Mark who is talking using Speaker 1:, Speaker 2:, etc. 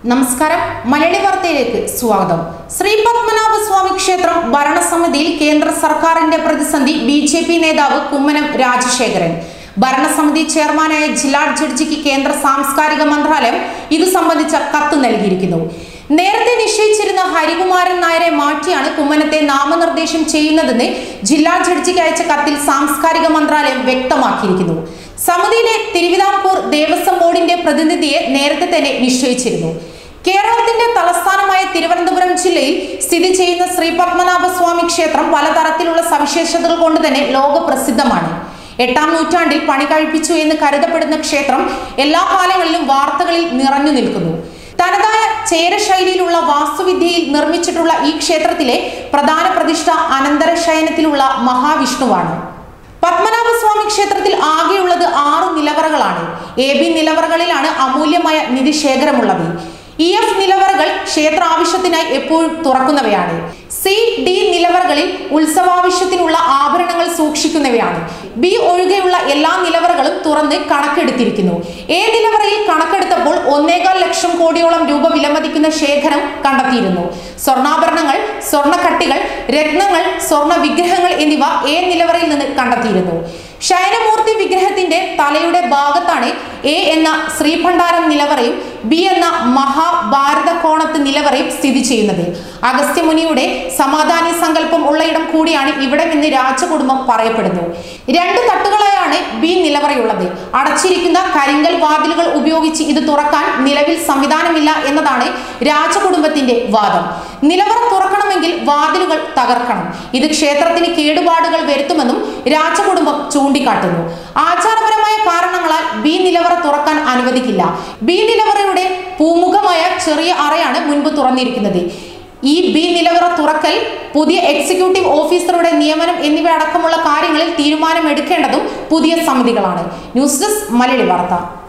Speaker 1: നമസ്കാരം മലയാളി വാർത്തയിലേക്ക് സ്വാഗതം ശ്രീ പത്മനാഭ സ്വാമി ക്ഷേത്രം ഭരണസമിതിയിൽ കേന്ദ്ര സർക്കാരിന്റെ പ്രതിസന്ധി ബി ജെ പി നേതാവ് കുമ്മനം രാജശേഖരൻ ഭരണസമിതി ചെയർമാനായ ജില്ലാ ജഡ്ജിക്ക് കേന്ദ്ര സാംസ്കാരിക മന്ത്രാലയം ഇത് സംബന്ധിച്ച കത്ത് നൽകിയിരിക്കുന്നു നേരത്തെ നിശ്ചയിച്ചിരുന്ന ഹരികുമാരൻ നായരെ മാറ്റിയാണ് കുമ്മനത്തെ നാമനിർദ്ദേശം ചെയ്യുന്നതെന്ന് ജില്ലാ ജഡ്ജിക്ക് അയച്ച കത്തിൽ സാംസ്കാരിക മന്ത്രാലയം വ്യക്തമാക്കിയിരിക്കുന്നു സമിതിയിലെ തിരുവിതാംകൂർ ദേവസ്വം ബോർഡിന്റെ പ്രതിനിധിയെ നേരത്തെ തന്നെ നിശ്ചയിച്ചിരുന്നു കേരളത്തിന്റെ തലസ്ഥാനമായ തിരുവനന്തപുരം ജില്ലയിൽ സ്ഥിതി ചെയ്യുന്ന ശ്രീ പത്മനാഭ സ്വാമി ക്ഷേത്രം പലതരത്തിലുള്ള സവിശേഷതകൾ കൊണ്ട് തന്നെ ലോകപ്രസിദ്ധമാണ് എട്ടാം നൂറ്റാണ്ടിൽ പണി കഴിപ്പിച്ചു എന്ന് കരുതപ്പെടുന്ന ക്ഷേത്രം എല്ലാ കാലങ്ങളിലും വാർത്തകളിൽ നിറഞ്ഞു നിൽക്കുന്നു തനതായ ചേരശൈലിയിലുള്ള വാസ്തുവിദ്യയിൽ നിർമ്മിച്ചിട്ടുള്ള ഈ ക്ഷേത്രത്തിലെ പ്രധാന പ്രതിഷ്ഠ അനന്തര ശയനത്തിലുള്ള മഹാവിഷ്ണുവാണ് പത്മനാഭസ്വാമി ക്ഷേത്രത്തിൽ ആകെയുള്ളത് ആറ് നിലവറകളാണ് എ ബി നിലവറകളിലാണ് അമൂല്യമായ നിധിശേഖരമുള്ളത് ഇ എഫ് നിലവറകൾ ക്ഷേത്ര ആവശ്യത്തിനായി എപ്പോഴും തുറക്കുന്നവയാണ് സി ഡി നിലവറകളിൽ ഉത്സവാവശ്യത്തിനുള്ള ആഭരണങ്ങൾ സൂക്ഷിക്കുന്നവയാണ് ബി ഒഴികെയുള്ള എല്ലാ നിലവറകളും തുറന്ന് കണക്കെടുത്തിരിക്കുന്നു എ നിലവറയിൽ കണക്കെടുത്തപ്പോൾ ഒന്നേകാൽ ലക്ഷം കോടിയോളം രൂപ വിലമതിക്കുന്ന ശേഖരം കണ്ടെത്തിയിരുന്നു സ്വർണ്ണാഭരണങ്ങൾ സ്വർണ്ണക്കട്ടികൾ രത്നങ്ങൾ സ്വർണ്ണ വിഗ്രഹങ്ങൾ എന്നിവ എ നിലവറയിൽ നിന്ന് കണ്ടെത്തിയിരുന്നു ശയനമൂർത്തി വിഗ്രഹത്തിന്റെ തലയുടെ ഭാഗത്താണ് എ എന്ന ശ്രീഭണ്ഡാരം നിലവറയും ബി എന്ന മഹാഭാരത കോണത്ത് നിലവറയും സ്ഥിതി ചെയ്യുന്നത് അഗസ്ത്യമുനിയുടെ സമാധാന സങ്കല്പം ഉള്ളയിടം കൂടിയാണ് ഇവിടെ എന്ന് രാജകുടുംബം പറയപ്പെടുന്നു രണ്ട് തട്ടുകളായാണ് ബി നിലവറയുള്ളത് അടച്ചിരിക്കുന്ന കരിങ്കൽ വാതിലുകൾ ഉപയോഗിച്ച് ഇത് തുറക്കാൻ നിലവിൽ സംവിധാനമില്ല എന്നതാണ് രാജകുടുംബത്തിന്റെ വാദം നിലവറ തുറക്കണമെങ്കിൽ വാതിലുകൾ തകർക്കണം ഇത് ക്ഷേത്രത്തിന് കേടുപാടുകൾ വരുത്തുമെന്നും രാജകുടുംബം ചൂണ്ടിക്കാട്ടുന്നു ആചാരപരമായ കാരണങ്ങളാൽ ബി നിലവറ തുറക്കാൻ അനുവദിക്കില്ല ബി നിലവറയുടെ പൂമുഖമായ ചെറിയ അറയാണ് മുൻപ് തുറന്നിരിക്കുന്നത് ഈ ബി നിലവറ തുറക്കൽ പുതിയ എക്സിക്യൂട്ടീവ് ഓഫീസറുടെ നിയമനം എന്നിവ അടക്കമുള്ള കാര്യങ്ങളിൽ തീരുമാനമെടുക്കേണ്ടതും പുതിയ സമിതികളാണ് ന്യൂസ് ഡെസ്ക് മലയാളി വാർത്ത